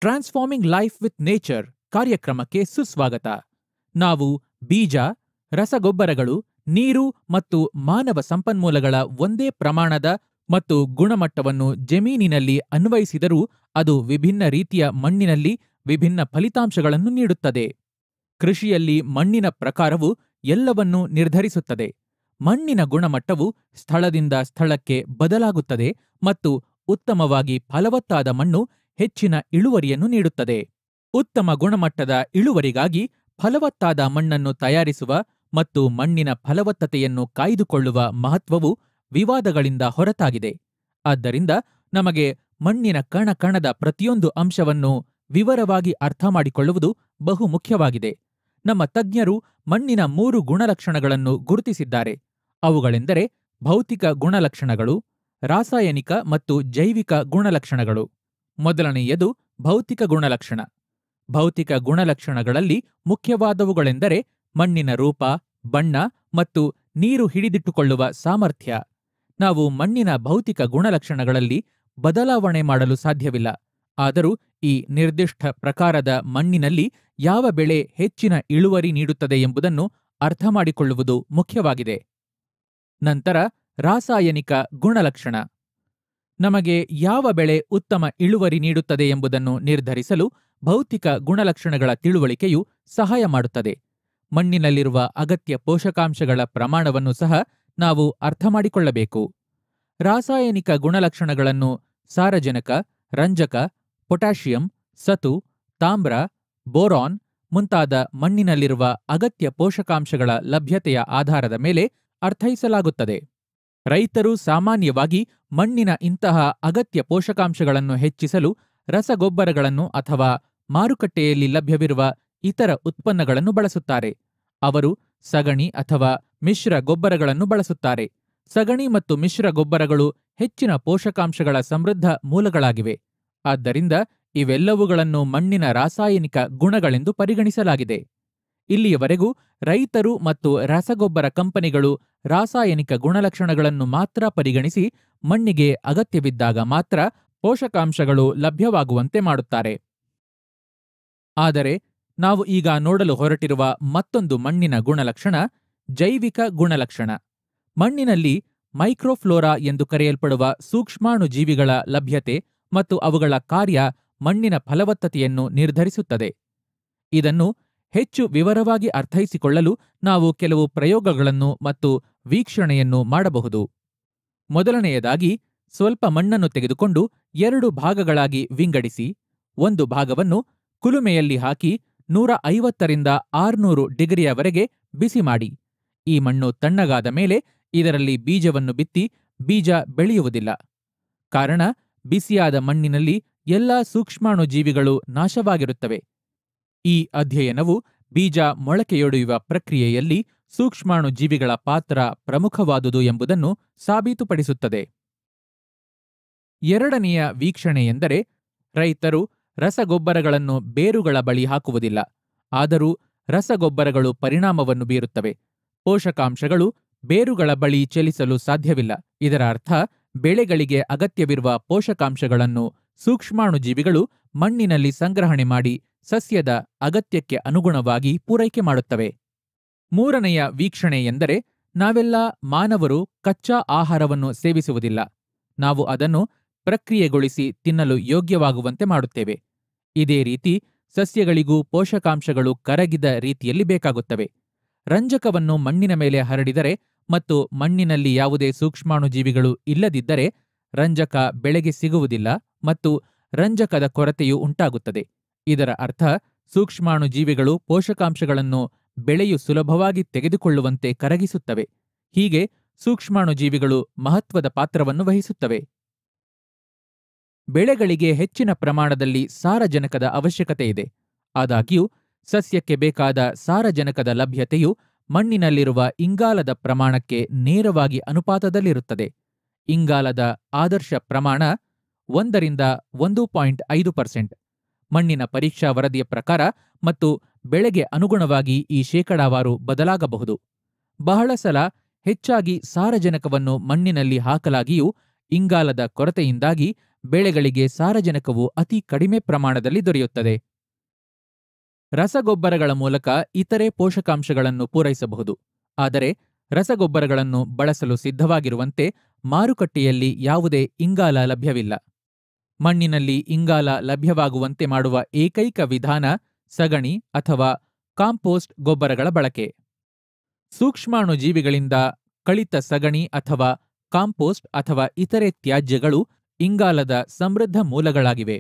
transforming life with nature ಕಾರ್ಯಕ್ರಮಕ್ಕೆ ಸುಸ್ವಾಗತ ನಾವು ಬೀಜ ರಸಗೊಬ್ಬರಗಳು ನೀರು ಮತ್ತು ಮಾನವ ಸಂಪನ್ಮೂಲಗಳ ಒಂದೇ ಪ್ರಮಾಣದ ಮತ್ತು ಗುಣಮಟ್ಟವನ್ನು ಜಮೀನಿನಲ್ಲಿ ಅನ್ವಯಿಸಿದರೂ ಅದು ವಿಭಿನ್ನ ರೀತಿಯ ಮಣ್ಣಿನಲ್ಲಿ ವಿಭಿನ್ನ ಫಲಿತಾಂಶಗಳನ್ನು ನೀಡುತ್ತದೆ ಕೃಷಿಯಲ್ಲಿ ಮಣ್ಣಿನ ಪ್ರಕಾರವು ಎಲ್ಲವನ್ನೂ ನಿರ್ಧರಿಸುತ್ತದೆ ಮಣ್ಣಿನ ಗುಣಮಟ್ಟವು ಸ್ಥಳದಿಂದ ಸ್ಥಳಕ್ಕೆ ಬದಲಾಗುತ್ತದೆ ಮತ್ತು ಉತ್ತಮವಾಗಿ ಫಲವತ್ತಾದ ಮಣ್ಣು ಹೆಚ್ಚಿನ ಇಳುವರಿಯನ್ನು ನೀಡುತ್ತದೆ ಉತ್ತಮ ಗುಣಮಟ್ಟದ ಇಳುವರಿಗಾಗಿ ಫಲವತ್ತಾದ ಮಣ್ಣನ್ನು ತಯಾರಿಸುವ ಮತ್ತು ಮಣ್ಣಿನ ಫಲವತ್ತತೆಯನ್ನು ಕಾಯ್ದುಕೊಳ್ಳುವ ಮಹತ್ವವು ವಿವಾದಗಳಿಂದ ಹೊರತಾಗಿದೆ ಆದ್ದರಿಂದ ನಮಗೆ ಮಣ್ಣಿನ ಕಣ ಕಣದ ಪ್ರತಿಯೊಂದು ಅಂಶವನ್ನು ವಿವರವಾಗಿ ಅರ್ಥಮಾಡಿಕೊಳ್ಳುವುದು ಬಹು ಮುಖ್ಯವಾಗಿದೆ ನಮ್ಮ ತಜ್ಞರು ಮಣ್ಣಿನ ಮೂರು ಗುಣಲಕ್ಷಣಗಳನ್ನು ಗುರುತಿಸಿದ್ದಾರೆ ಅವುಗಳೆಂದರೆ ಭೌತಿಕ ಗುಣಲಕ್ಷಣಗಳು ರಾಸಾಯನಿಕ ಮತ್ತು ಜೈವಿಕ ಗುಣಲಕ್ಷಣಗಳು ಮೊದಲನೆಯದು ಭೌತಿಕ ಗುಣಲಕ್ಷಣ ಭೌತಿಕ ಗುಣಲಕ್ಷಣಗಳಲ್ಲಿ ಮುಖ್ಯವಾದವುಗಳೆಂದರೆ ಮಣ್ಣಿನ ರೂಪ ಬಣ್ಣ ಮತ್ತು ನೀರು ಹಿಡಿದಿಟ್ಟುಕೊಳ್ಳುವ ಸಾಮರ್ಥ್ಯ ನಾವು ಮಣ್ಣಿನ ಭೌತಿಕ ಗುಣಲಕ್ಷಣಗಳಲ್ಲಿ ಬದಲಾವಣೆ ಮಾಡಲು ಸಾಧ್ಯವಿಲ್ಲ ಆದರೂ ಈ ನಿರ್ದಿಷ್ಟ ಪ್ರಕಾರದ ಮಣ್ಣಿನಲ್ಲಿ ಯಾವ ಬೆಳೆ ಹೆಚ್ಚಿನ ಇಳುವರಿ ನೀಡುತ್ತದೆ ಎಂಬುದನ್ನು ಅರ್ಥಮಾಡಿಕೊಳ್ಳುವುದು ಮುಖ್ಯವಾಗಿದೆ ನಂತರ ರಾಸಾಯನಿಕ ಗುಣಲಕ್ಷಣ ನಮಗೆ ಯಾವ ಬೆಳೆ ಉತ್ತಮ ಇಳುವರಿ ನೀಡುತ್ತದೆ ಎಂಬುದನ್ನು ನಿರ್ಧರಿಸಲು ಭೌತಿಕ ಗುಣಲಕ್ಷಣಗಳ ತಿಳುವಳಿಕೆಯು ಸಹಾಯ ಮಾಡುತ್ತದೆ ಮಣ್ಣಿನಲ್ಲಿರುವ ಅಗತ್ಯ ಪೋಷಕಾಂಶಗಳ ಪ್ರಮಾಣವನ್ನು ಸಹ ನಾವು ಅರ್ಥಮಾಡಿಕೊಳ್ಳಬೇಕು ರಾಸಾಯನಿಕ ಗುಣಲಕ್ಷಣಗಳನ್ನು ಸಾರಜನಕ ರಂಜಕ ಪೊಟ್ಯಾಷಿಯಂ ಸತು ತಾಮ್ರ ಬೋರಾನ್ ಮುಂತಾದ ಮಣ್ಣಿನಲ್ಲಿರುವ ಅಗತ್ಯ ಪೋಷಕಾಂಶಗಳ ಲಭ್ಯತೆಯ ಆಧಾರದ ಮೇಲೆ ಅರ್ಥೈಸಲಾಗುತ್ತದೆ ರೈತರು ಸಾಮಾನ್ಯವಾಗಿ ಮಣ್ಣಿನ ಇಂತಹ ಅಗತ್ಯ ಪೋಷಕಾಂಶಗಳನ್ನು ಹೆಚ್ಚಿಸಲು ರಸಗೊಬ್ಬರಗಳನ್ನು ಅಥವಾ ಮಾರುಕಟ್ಟೆಯಲ್ಲಿ ಲಭ್ಯವಿರುವ ಇತರ ಉತ್ಪನ್ನಗಳನ್ನು ಬಳಸುತ್ತಾರೆ ಅವರು ಸಗಣಿ ಅಥವಾ ಮಿಶ್ರ ಗೊಬ್ಬರಗಳನ್ನು ಬಳಸುತ್ತಾರೆ ಸಗಣಿ ಮತ್ತು ಮಿಶ್ರ ಗೊಬ್ಬರಗಳು ಹೆಚ್ಚಿನ ಪೋಷಕಾಂಶಗಳ ಸಮೃದ್ಧ ಮೂಲಗಳಾಗಿವೆ ಆದ್ದರಿಂದ ಇವೆಲ್ಲವುಗಳನ್ನು ಮಣ್ಣಿನ ರಾಸಾಯನಿಕ ಗುಣಗಳೆಂದು ಪರಿಗಣಿಸಲಾಗಿದೆ ಇಲ್ಲಿಯವರೆಗೂ ರೈತರು ಮತ್ತು ರಸಗೊಬ್ಬರ ಕಂಪನಿಗಳು ರಾಸಾಯನಿಕ ಗುಣಲಕ್ಷಣಗಳನ್ನು ಮಾತ್ರ ಪರಿಗಣಿಸಿ ಮಣ್ಣಿಗೆ ಅಗತ್ಯವಿದ್ದಾಗ ಮಾತ್ರ ಪೋಷಕಾಂಶಗಳು ಲಭ್ಯವಾಗುವಂತೆ ಮಾಡುತ್ತಾರೆ ಆದರೆ ನಾವು ಈಗ ನೋಡಲು ಹೊರಟಿರುವ ಮತ್ತೊಂದು ಮಣ್ಣಿನ ಗುಣಲಕ್ಷಣ ಜೈವಿಕ ಗುಣಲಕ್ಷಣ ಮಣ್ಣಿನಲ್ಲಿ ಮೈಕ್ರೋಫ್ಲೋರಾ ಎಂದು ಕರೆಯಲ್ಪಡುವ ಸೂಕ್ಷ್ಮಾಣು ಜೀವಿಗಳ ಲಭ್ಯತೆ ಮತ್ತು ಅವುಗಳ ಕಾರ್ಯ ಮಣ್ಣಿನ ಫಲವತ್ತತೆಯನ್ನು ನಿರ್ಧರಿಸುತ್ತದೆ ಇದನ್ನು ಹೆಚ್ಚು ವಿವರವಾಗಿ ಅರ್ಥೈಸಿಕೊಳ್ಳಲು ನಾವು ಕೆಲವು ಪ್ರಯೋಗಗಳನ್ನು ಮತ್ತು ವೀಕ್ಷಣೆಯನ್ನು ಮಾಡಬಹುದು ಮೊದಲನೆಯದಾಗಿ ಸ್ವಲ್ಪ ಮಣ್ಣನ್ನು ತೆಗೆದುಕೊಂಡು ಎರಡು ಭಾಗಗಳಾಗಿ ವಿಂಗಡಿಸಿ ಒಂದು ಭಾಗವನ್ನು ಕುಲುಮೆಯಲ್ಲಿ ಹಾಕಿ ನೂರ ಐವತ್ತರಿಂದ ಆರ್ನೂರು ಡಿಗ್ರಿಯವರೆಗೆ ಬಿಸಿ ಮಾಡಿ ಈ ಮಣ್ಣು ತಣ್ಣಗಾದ ಮೇಲೆ ಇದರಲ್ಲಿ ಬೀಜವನ್ನು ಬಿತ್ತಿ ಬೀಜ ಬೆಳೆಯುವುದಿಲ್ಲ ಕಾರಣ ಬಿಸಿಯಾದ ಮಣ್ಣಿನಲ್ಲಿ ಎಲ್ಲಾ ಸೂಕ್ಷ್ಮಾಣು ಜೀವಿಗಳು ನಾಶವಾಗಿರುತ್ತವೆ ಈ ಅಧ್ಯಯನವು ಬೀಜ ಮೊಳಕೆಯೊಡೆಯುವ ಪ್ರಕ್ರಿಯೆಯಲ್ಲಿ ಸೂಕ್ಷ್ಮಾಣು ಜೀವಿಗಳ ಪಾತ್ರ ಪ್ರಮುಖವಾದುದು ಎಂಬುದನ್ನು ಸಾಬೀತುಪಡಿಸುತ್ತದೆ ಎರಡನೆಯ ವೀಕ್ಷಣೆ ಎಂದರೆ ರೈತರು ರಸಗೊಬ್ಬರಗಳನ್ನು ಬೇರುಗಳ ಬಳಿ ಹಾಕುವುದಿಲ್ಲ ಆದರೂ ರಸಗೊಬ್ಬರಗಳು ಪರಿಣಾಮವನ್ನು ಬೀರುತ್ತವೆ ಪೋಷಕಾಂಶಗಳು ಬೇರುಗಳ ಬಳಿ ಚಲಿಸಲು ಸಾಧ್ಯವಿಲ್ಲ ಇದರ ಅರ್ಥ ಬೆಳೆಗಳಿಗೆ ಅಗತ್ಯವಿರುವ ಪೋಷಕಾಂಶಗಳನ್ನು ಸೂಕ್ಷ್ಮಾಣುಜೀವಿಗಳು ಮಣ್ಣಿನಲ್ಲಿ ಸಂಗ್ರಹಣೆ ಮಾಡಿ ಸಸ್ಯದ ಅಗತ್ಯಕ್ಕೆ ಅನುಗುಣವಾಗಿ ಪೂರೈಕೆ ಮಾಡುತ್ತವೆ ಮೂರನೆಯ ವೀಕ್ಷಣೆ ಎಂದರೆ ನಾವೆಲ್ಲ ಮಾನವರು ಕಚ್ಚಾ ಆಹಾರವನ್ನು ಸೇವಿಸುವುದಿಲ್ಲ ನಾವು ಅದನ್ನು ಪ್ರಕ್ರಿಯೆಗೊಳಿಸಿ ತಿನ್ನಲು ಯೋಗ್ಯವಾಗುವಂತೆ ಮಾಡುತ್ತೇವೆ ಇದೇ ರೀತಿ ಸಸ್ಯಗಳಿಗೂ ಪೋಷಕಾಂಶಗಳು ಕರಗಿದ ರೀತಿಯಲ್ಲಿ ಬೇಕಾಗುತ್ತವೆ ರಂಜಕವನ್ನು ಮಣ್ಣಿನ ಮೇಲೆ ಹರಡಿದರೆ ಮತ್ತು ಮಣ್ಣಿನಲ್ಲಿ ಯಾವುದೇ ಸೂಕ್ಷ್ಮಾಣುಜೀವಿಗಳು ಇಲ್ಲದಿದ್ದರೆ ರಂಜಕ ಬೆಳೆಗೆ ಸಿಗುವುದಿಲ್ಲ ಮತ್ತು ರಂಜಕದ ಕೊರತೆಯು ಉಂಟಾಗುತ್ತದೆ ಇದರ ಅರ್ಥ ಸೂಕ್ಷ್ಮಾಣುಜೀವಿಗಳು ಪೋಷಕಾಂಶಗಳನ್ನು ಬೆಳೆಯು ಸುಲಭವಾಗಿ ತೆಗೆದುಕೊಳ್ಳುವಂತೆ ಕರಗಿಸುತ್ತವೆ ಹೀಗೆ ಸೂಕ್ಷ್ಮಾಣುಜೀವಿಗಳು ಮಹತ್ವದ ಪಾತ್ರವನ್ನು ವಹಿಸುತ್ತವೆ ಬೆಳೆಗಳಿಗೆ ಹೆಚ್ಚಿನ ಪ್ರಮಾಣದಲ್ಲಿ ಸಾರಜನಕದ ಅವಶ್ಯಕತೆ ಇದೆ ಆದಾಗ್ಯೂ ಸಸ್ಯಕ್ಕೆ ಬೇಕಾದ ಸಾರಜನಕದ ಲಭ್ಯತೆಯು ಮಣ್ಣಿನಲ್ಲಿರುವ ಇಂಗಾಲದ ಪ್ರಮಾಣಕ್ಕೆ ನೇರವಾಗಿ ಅನುಪಾತದಲ್ಲಿರುತ್ತದೆ ಇಂಗಾಲದ ಆದರ್ಶ ಪ್ರಮಾಣ ಒಂದರಿಂದ ಒಂದು ಪಾಯಿಂಟ್ ಐದು ಪರ್ಸೆಂಟ್ ಮಣ್ಣಿನ ಪರೀಕ್ಷಾ ವರದಿಯ ಪ್ರಕಾರ ಮತ್ತು ಬೆಳೆಗೆ ಅನುಗುಣವಾಗಿ ಈ ಶೇಕಡಾವಾರು ಬದಲಾಗಬಹುದು ಬಹಳ ಸಲ ಹೆಚ್ಚಾಗಿ ಸಾರಜನಕವನ್ನು ಮಣ್ಣಿನಲ್ಲಿ ಹಾಕಲಾಗಿಯೂ ಇಂಗಾಲದ ಕೊರತೆಯಿಂದಾಗಿ ಬೆಳೆಗಳಿಗೆ ಸಾರಜನಕವು ಅತಿ ಕಡಿಮೆ ಪ್ರಮಾಣದಲ್ಲಿ ದೊರೆಯುತ್ತದೆ ರಸಗೊಬ್ಬರಗಳ ಮೂಲಕ ಇತರೆ ಪೋಷಕಾಂಶಗಳನ್ನು ಪೂರೈಸಬಹುದು ಆದರೆ ರಸಗೊಬ್ಬರಗಳನ್ನು ಬಳಸಲು ಸಿದ್ಧವಾಗಿರುವಂತೆ ಮಾರುಕಟ್ಟೆಯಲ್ಲಿ ಯಾವುದೇ ಇಂಗಾಲ ಲಭ್ಯವಿಲ್ಲ ಮಣ್ಣಿನಲ್ಲಿ ಇಂಗಾಲ ಲಭ್ಯವಾಗುವಂತೆ ಮಾಡುವ ಏಕೈಕ ವಿಧಾನ ಸಗಣಿ ಅಥವಾ ಕಾಂಪೋಸ್ಟ್ ಗೊಬ್ಬರಗಳ ಬಳಕೆ ಸೂಕ್ಷ್ಮಾಣು ಜೀವಿಗಳಿಂದ ಕಳಿತ ಸಗಣಿ ಅಥವಾ ಕಾಂಪೋಸ್ಟ್ ಅಥವಾ ಇತರೆ ತ್ಯಾಜ್ಯಗಳು ಇಂಗಾಲದ ಸಮೃದ್ಧ ಮೂಲಗಳಾಗಿವೆ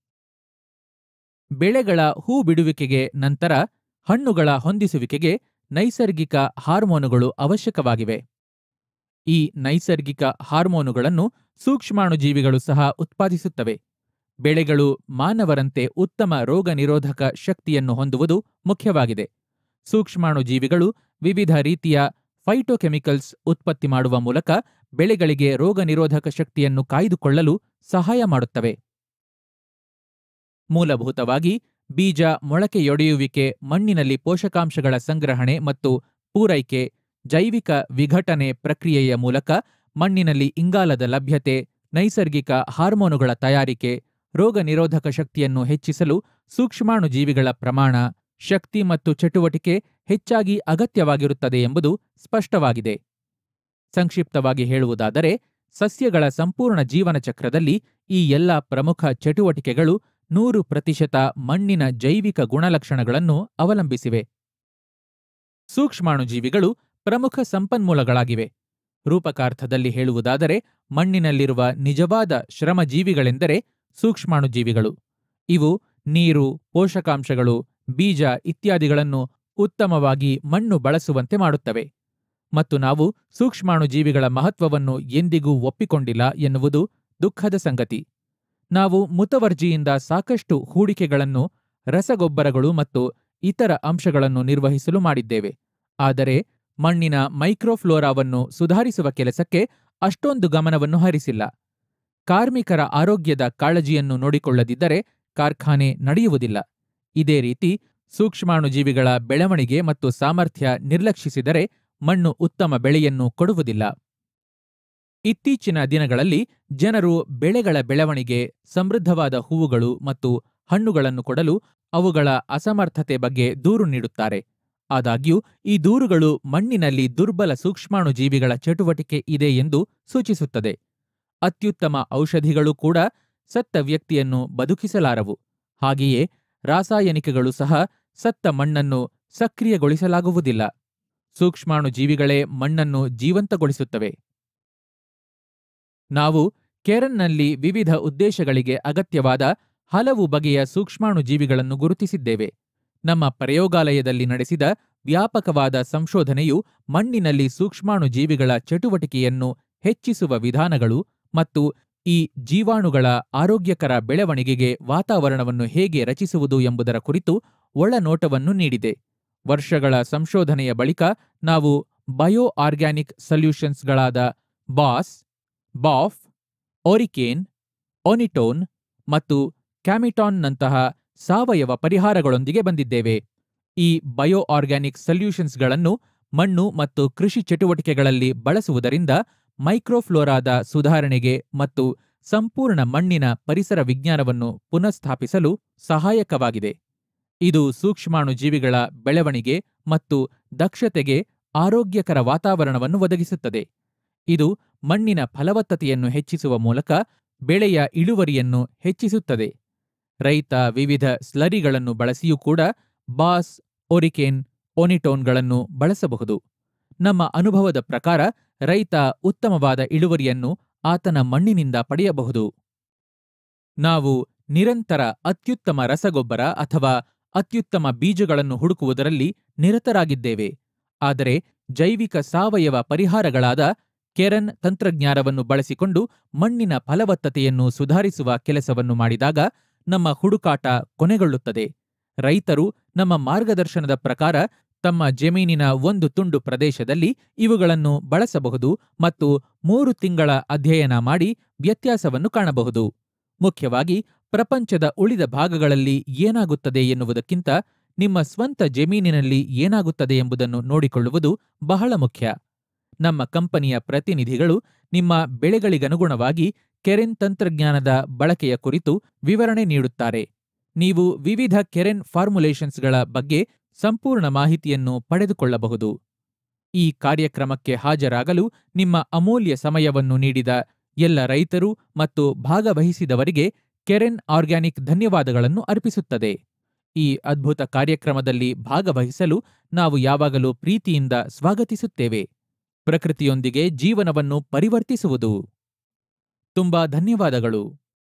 ಬೆಳೆಗಳ ಹೂ ಬಿಡುವಿಕೆಗೆ ನಂತರ ಹಣ್ಣುಗಳ ಹೊಂದಿಸುವಿಕೆಗೆ ನೈಸರ್ಗಿಕ ಹಾರ್ಮೋನುಗಳು ಅವಶ್ಯಕವಾಗಿವೆ ಈ ನೈಸರ್ಗಿಕ ಹಾರ್ಮೋನುಗಳನ್ನು ಸೂಕ್ಷ್ಮಾಣುಜೀವಿಗಳು ಸಹ ಉತ್ಪಾದಿಸುತ್ತವೆ ಬೆಳೆಗಳು ಮಾನವರಂತೆ ಉತ್ತಮ ರೋಗ ನಿರೋಧಕ ಶಕ್ತಿಯನ್ನು ಹೊಂದುವುದು ಮುಖ್ಯವಾಗಿದೆ ಸೂಕ್ಷ್ಮಾಣುಜೀವಿಗಳು ವಿವಿಧ ರೀತಿಯ ಫೈಟೋಕೆಮಿಕಲ್ಸ್ ಉತ್ಪತ್ತಿ ಮಾಡುವ ಮೂಲಕ ಬೆಳೆಗಳಿಗೆ ರೋಗ ನಿರೋಧಕ ಶಕ್ತಿಯನ್ನು ಕಾಯ್ದುಕೊಳ್ಳಲು ಸಹಾಯ ಮಾಡುತ್ತವೆ ಮೂಲಭೂತವಾಗಿ ಬೀಜ ಮೊಳಕೆಯೊಡೆಯುವಿಕೆ ಮಣ್ಣಿನಲ್ಲಿ ಪೋಷಕಾಂಶಗಳ ಸಂಗ್ರಹಣೆ ಮತ್ತು ಪೂರೈಕೆ ಜೈವಿಕ ವಿಘಟನೆ ಪ್ರಕ್ರಿಯೆಯ ಮೂಲಕ ಮಣ್ಣಿನಲ್ಲಿ ಇಂಗಾಲದ ಲಭ್ಯತೆ ನೈಸರ್ಗಿಕ ಹಾರ್ಮೋನುಗಳ ತಯಾರಿಕೆ ರೋಗ ನಿರೋಧಕ ಶಕ್ತಿಯನ್ನು ಹೆಚ್ಚಿಸಲು ಸೂಕ್ಷ್ಮಾಣುಜೀವಿಗಳ ಪ್ರಮಾಣ ಶಕ್ತಿ ಮತ್ತು ಚಟುವಟಿಕೆ ಹೆಚ್ಚಾಗಿ ಅಗತ್ಯವಾಗಿರುತ್ತದೆ ಎಂಬುದು ಸ್ಪಷ್ಟವಾಗಿದೆ ಸಂಕ್ಷಿಪ್ತವಾಗಿ ಹೇಳುವುದಾದರೆ ಸಸ್ಯಗಳ ಸಂಪೂರ್ಣ ಜೀವನ ಚಕ್ರದಲ್ಲಿ ಈ ಎಲ್ಲ ಪ್ರಮುಖ ಚಟುವಟಿಕೆಗಳು ನೂರು ಪ್ರತಿಶತ ಮಣ್ಣಿನ ಜೈವಿಕ ಗುಣಲಕ್ಷಣಗಳನ್ನು ಅವಲಂಬಿಸಿವೆ ಸೂಕ್ಷ್ಮಾಣುಜೀವಿಗಳು ಪ್ರಮುಖ ಸಂಪನ್ಮೂಲಗಳಾಗಿವೆ ರೂಪಕಾರ್ಥದಲ್ಲಿ ಹೇಳುವುದಾದರೆ ಮಣ್ಣಿನಲ್ಲಿರುವ ನಿಜವಾದ ಶ್ರಮಜೀವಿಗಳೆಂದರೆ ಸೂಕ್ಷ್ಮಾಣುಜೀವಿಗಳು ಇವು ನೀರು ಪೋಷಕಾಂಶಗಳು ಬೀಜ ಇತ್ಯಾದಿಗಳನ್ನು ಉತ್ತಮವಾಗಿ ಮಣ್ಣು ಬಳಸುವಂತೆ ಮಾಡುತ್ತವೆ ಮತ್ತು ನಾವು ಸೂಕ್ಷ್ಮಾಣುಜೀವಿಗಳ ಮಹತ್ವವನ್ನು ಎಂದಿಗೂ ಒಪ್ಪಿಕೊಂಡಿಲ್ಲ ಎನ್ನುವುದು ದುಃಖದ ಸಂಗತಿ ನಾವು ಮುತವರ್ಜಿಯಿಂದ ಸಾಕಷ್ಟು ಹೂಡಿಕೆಗಳನ್ನು ರಸಗೊಬ್ಬರಗಳು ಮತ್ತು ಇತರ ಅಂಶಗಳನ್ನು ನಿರ್ವಹಿಸಲು ಮಾಡಿದ್ದೇವೆ ಆದರೆ ಮಣ್ಣಿನ ಮೈಕ್ರೋಫ್ಲೋರಾವನ್ನು ಸುಧಾರಿಸುವ ಕೆಲಸಕ್ಕೆ ಅಷ್ಟೊಂದು ಗಮನವನ್ನು ಹರಿಸಿಲ್ಲ ಕಾರ್ಮಿಕರ ಆರೋಗ್ಯದ ಕಾಳಜಿಯನ್ನು ನೋಡಿಕೊಳ್ಳದಿದ್ದರೆ ಕಾರ್ಖಾನೆ ನಡೆಯುವುದಿಲ್ಲ ಇದೇ ರೀತಿ ಸೂಕ್ಷ್ಮಾಣುಜೀವಿಗಳ ಬೆಳವಣಿಗೆ ಮತ್ತು ಸಾಮರ್ಥ್ಯ ನಿರ್ಲಕ್ಷಿಸಿದರೆ ಮಣ್ಣು ಉತ್ತಮ ಬೆಳೆಯನ್ನು ಕೊಡುವುದಿಲ್ಲ ಇತ್ತೀಚಿನ ದಿನಗಳಲ್ಲಿ ಜನರು ಬೆಳೆಗಳ ಬೆಳವಣಿಗೆ ಸಮೃದ್ಧವಾದ ಹೂವುಗಳು ಮತ್ತು ಹಣ್ಣುಗಳನ್ನು ಕೊಡಲು ಅವುಗಳ ಅಸಮರ್ಥತೆ ಬಗ್ಗೆ ದೂರು ನೀಡುತ್ತಾರೆ ಆದಾಗ್ಯೂ ಈ ದೂರುಗಳು ಮಣ್ಣಿನಲ್ಲಿ ದುರ್ಬಲ ಸೂಕ್ಷ್ಮಾಣುಜೀವಿಗಳ ಚಟುವಟಿಕೆ ಇದೆ ಎಂದು ಸೂಚಿಸುತ್ತದೆ ಅತ್ಯುತ್ತಮ ಔಷಧಿಗಳು ಕೂಡ ಸತ್ತ ವ್ಯಕ್ತಿಯನ್ನು ಬದುಕಿಸಲಾರವು ಹಾಗೆಯೇ ರಾಸಾಯನಿಕಗಳು ಸಹ ಸತ್ತ ಮಣ್ಣನ್ನು ಸಕ್ರಿಯಗೊಳಿಸಲಾಗುವುದಿಲ್ಲ ಸೂಕ್ಷ್ಮಾಣುಜೀವಿಗಳೇ ಮಣ್ಣನ್ನು ಜೀವಂತಗೊಳಿಸುತ್ತವೆ ನಾವು ಕೆರನ್ನಲ್ಲಿ ವಿವಿಧ ಉದ್ದೇಶಗಳಿಗೆ ಅಗತ್ಯವಾದ ಹಲವು ಬಗೆಯ ಸೂಕ್ಷ್ಮಾಣುಜೀವಿಗಳನ್ನು ಗುರುತಿಸಿದ್ದೇವೆ ನಮ್ಮ ಪ್ರಯೋಗಾಲಯದಲ್ಲಿ ನಡೆಸಿದ ವ್ಯಾಪಕವಾದ ಸಂಶೋಧನೆಯು ಮಣ್ಣಿನಲ್ಲಿ ಸೂಕ್ಷ್ಮಾಣುಜೀವಿಗಳ ಚಟುವಟಿಕೆಯನ್ನು ಹೆಚ್ಚಿಸುವ ವಿಧಾನಗಳು ಮತ್ತು ಈ ಜೀವಾಣುಗಳ ಆರೋಗ್ಯಕರ ಬೆಳವಣಿಗೆಗೆ ವಾತಾವರಣವನ್ನು ಹೇಗೆ ರಚಿಸುವುದು ಎಂಬುದರ ಕುರಿತು ಒಳನೋಟವನ್ನು ನೀಡಿದೆ ವರ್ಷಗಳ ಸಂಶೋಧನೆಯ ಬಳಿಕ ನಾವು ಬಯೋ ಆರ್ಗ್ಯಾನಿಕ್ ಸೊಲ್ಯೂಷನ್ಸ್ಗಳಾದ ಬಾಸ್ ಬಾಫ್ ಓರಿಕೇನ್ ಓನಿಟೋನ್ ಮತ್ತು ಕ್ಯಾಮಿಟಾನ್ನಂತಹ ಸಾವಯವ ಪರಿಹಾರಗಳೊಂದಿಗೆ ಬಂದಿದ್ದೇವೆ ಈ ಬಯೋ ಆರ್ಗ್ಯಾನಿಕ್ ಸೊಲ್ಯೂಷನ್ಸ್ಗಳನ್ನು ಮಣ್ಣು ಮತ್ತು ಕೃಷಿ ಚಟುವಟಿಕೆಗಳಲ್ಲಿ ಬಳಸುವುದರಿಂದ ಮೈಕ್ರೋಫ್ಲೋರಾದ ಸುಧಾರಣೆಗೆ ಮತ್ತು ಸಂಪೂರ್ಣ ಮಣ್ಣಿನ ಪರಿಸರ ವಿಜ್ಞಾನವನ್ನು ಪುನಃಸ್ಥಾಪಿಸಲು ಸಹಾಯಕವಾಗಿದೆ ಇದು ಸೂಕ್ಷ್ಮಾಣುಜೀವಿಗಳ ಬೆಳವಣಿಗೆ ಮತ್ತು ದಕ್ಷತೆಗೆ ಆರೋಗ್ಯಕರ ವಾತಾವರಣವನ್ನು ಒದಗಿಸುತ್ತದೆ ಇದು ಮಣ್ಣಿನ ಫಲವತ್ತತೆಯನ್ನು ಹೆಚ್ಚಿಸುವ ಮೂಲಕ ಬೆಳೆಯ ಇಳುವರಿಯನ್ನು ಹೆಚ್ಚಿಸುತ್ತದೆ ರೈತ ವಿವಿಧ ಸ್ಲರಿಗಳನ್ನು ಬಳಸಿಯೂ ಕೂಡ ಬಾಸ್ ಒರಿಕೇನ್ ಓನಿಟೋನ್ಗಳನ್ನು ಬಳಸಬಹುದು ನಮ್ಮ ಅನುಭವದ ಪ್ರಕಾರ ರೈತ ಉತ್ತಮವಾದ ಇಳುವರಿಯನ್ನು ಆತನ ಮಣ್ಣಿನಿಂದ ಪಡೆಯಬಹುದು ನಾವು ನಿರಂತರ ಅತ್ಯುತ್ತಮ ರಸಗೊಬ್ಬರ ಅಥವಾ ಅತ್ಯುತ್ತಮ ಬೀಜಗಳನ್ನು ಹುಡುಕುವುದರಲ್ಲಿ ನಿರತರಾಗಿದ್ದೇವೆ ಆದರೆ ಜೈವಿಕ ಸಾವಯವ ಪರಿಹಾರಗಳಾದ ಕೆರನ್ ತಂತ್ರಜ್ಞಾನವನ್ನು ಬಳಸಿಕೊಂಡು ಮಣ್ಣಿನ ಫಲವತ್ತತೆಯನ್ನು ಸುಧಾರಿಸುವ ಕೆಲಸವನ್ನು ಮಾಡಿದಾಗ ನಮ್ಮ ಹುಡುಕಾಟ ಕೊನೆಗೊಳ್ಳುತ್ತದೆ ರೈತರು ನಮ್ಮ ಮಾರ್ಗದರ್ಶನದ ಪ್ರಕಾರ ತಮ್ಮ ಜಮೀನಿನ ಒಂದು ತುಂಡು ಪ್ರದೇಶದಲ್ಲಿ ಇವುಗಳನ್ನು ಬಳಸಬಹುದು ಮತ್ತು ಮೂರು ತಿಂಗಳ ಅಧ್ಯಯನ ಮಾಡಿ ವ್ಯತ್ಯಾಸವನ್ನು ಕಾಣಬಹುದು ಮುಖ್ಯವಾಗಿ ಪ್ರಪಂಚದ ಉಳಿದ ಭಾಗಗಳಲ್ಲಿ ಏನಾಗುತ್ತದೆ ಎನ್ನುವುದಕ್ಕಿಂತ ನಿಮ್ಮ ಸ್ವಂತ ಜಮೀನಿನಲ್ಲಿ ಏನಾಗುತ್ತದೆ ಎಂಬುದನ್ನು ನೋಡಿಕೊಳ್ಳುವುದು ಬಹಳ ಮುಖ್ಯ ನಮ್ಮ ಕಂಪನಿಯ ಪ್ರತಿನಿಧಿಗಳು ನಿಮ್ಮ ಬೆಳೆಗಳಿಗನುಗುಣವಾಗಿ ಕೆರೆನ್ ತಂತ್ರಜ್ಞಾನದ ಬಳಕೆಯ ಕುರಿತು ವಿವರಣೆ ನೀಡುತ್ತಾರೆ ನೀವು ವಿವಿಧ ಕೆರೆನ್ ಫಾರ್ಮುಲೇಷನ್ಸ್ಗಳ ಬಗ್ಗೆ ಸಂಪೂರ್ಣ ಮಾಹಿತಿಯನ್ನು ಪಡೆದುಕೊಳ್ಳಬಹುದು ಈ ಕಾರ್ಯಕ್ರಮಕ್ಕೆ ಹಾಜರಾಗಲು ನಿಮ್ಮ ಅಮೂಲ್ಯ ಸಮಯವನ್ನು ನೀಡಿದ ಎಲ್ಲ ರೈತರು ಮತ್ತು ಭಾಗವಹಿಸಿದವರಿಗೆ ಕೆರೆನ್ ಆರ್ಗ್ಯಾನಿಕ್ ಧನ್ಯವಾದಗಳನ್ನು ಅರ್ಪಿಸುತ್ತದೆ ಈ ಅದ್ಭುತ ಕಾರ್ಯಕ್ರಮದಲ್ಲಿ ಭಾಗವಹಿಸಲು ನಾವು ಯಾವಾಗಲೂ ಪ್ರೀತಿಯಿಂದ ಸ್ವಾಗತಿಸುತ್ತೇವೆ ಪ್ರಕೃತಿಯೊಂದಿಗೆ ಜೀವನವನ್ನು ಪರಿವರ್ತಿಸುವುದು ತುಂಬಾ ಧನ್ಯವಾದಗಳು